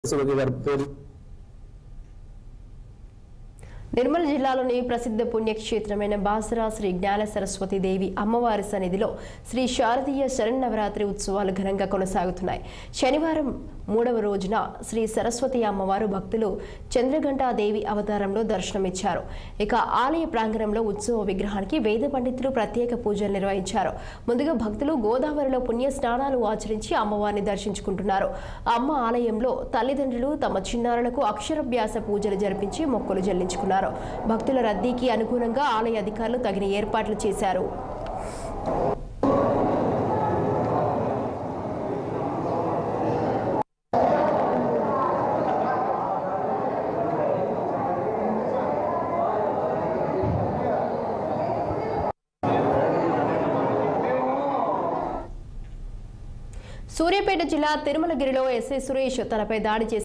సరస్వతి గారి పేరు నిర్మల్ జిల్లాలోని ప్రసిద్ధ పుణ్యక్షేత్రమైన బాసరా శ్రీ జ్ఞాన సరస్వతి దేవి అమ్మవారి సన్నిధిలో శ్రీ శారదీయ శరన్నవరాత్రి ఉత్సవాలు ఘనంగా కొనసాగుతున్నాయి శనివారం మూడవ రోజున శ్రీ సరస్వతి అమ్మవారు భక్తులు చంద్రఘంటాదేవి అవతారంలో దర్శనమిచ్చారు ఇక ఆలయ ప్రాంగణంలో ఉత్సవ విగ్రహానికి వేద పండితులు ప్రత్యేక పూజలు నిర్వహించారు ముందుగా భక్తులు గోదావరిలో పుణ్య స్నానాలు ఆచరించి అమ్మవారిని దర్శించుకుంటున్నారు అమ్మ ఆలయంలో తల్లిదండ్రులు తమ చిన్నారులకు అక్షరాభ్యాస పూజలు జరిపించి మొక్కులు చెల్లించుకున్నారు భక్తుల రద్దీకి అనుగుణంగా ఆలయ అధికారులు తగిన ఏర్పాట్లు చేశారు సూర్యాపేట జిల్లా తిరుమలగిరిలో ఎస్ఐ సురేష్ తనపై దాడి చేసి